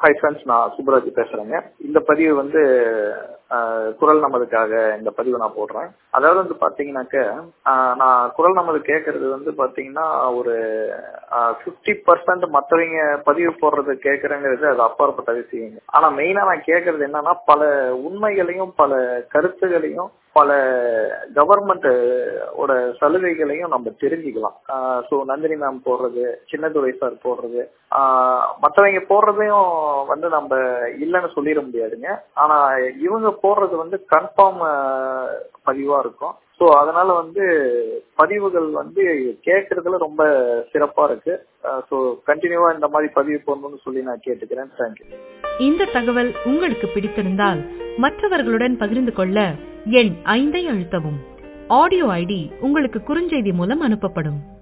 hi friends நான் சுப்ராஜ் பேசுறேங்க இந்த பதிவு வந்து அஹ், குரல் நமதுக்காக இந்த பதிவு நான் போடுறேன் அதாவது வந்து பாத்தீங்கன்னாக்க அஹ், நான் குரல் நமது கேட்கறது வந்து பாத்தீங்கன்னா ஒரு ஃபிஃப்டி பர்சன்ட் மற்றவங்க பதிவு போடுறது கேட்கறேங்கிறது அது அப்பாற்பட்ட விஷயங்க ஆனா மெயினா நான் கேட்கறது என்னன்னா பல உண்மைகளையும் பல கருத்துகளையும் பல கவர்மெண்ட் ஓட சலுகைகளையும் நம்ம தெரிஞ்சுக்கலாம் ஸோ நந்தினி மேம் போடுறது சின்னதுரை சார் போடுறது ஆஹ் மத்தவங்க போடுறதையும் வந்து நம்ம இல்லைன்னு சொல்லிட முடியாதுங்க ஆனா இவங்க போடுறது வந்து கன்ஃபார்ம் பதிவா இருக்கும் ஸோ அதனால வந்து பதிவுகள் வந்து கேட்கறதுல ரொம்ப சிறப்பா இருக்கு ஸோ கண்டினியூவா இந்த மாதிரி பதிவு போடணும்னு சொல்லி நான் கேட்டுக்கிறேன் தேங்க்யூ இந்த தகவல் உங்களுக்கு பிடித்திருந்தால் மற்றவர்களுடன் பகிர்ந்து கொள்ள எண் ஐந்தை அழுத்தவும் ஆடியோ ஐடி உங்களுக்கு குறுஞ்செய்தி மூலம் அனுப்பப்படும்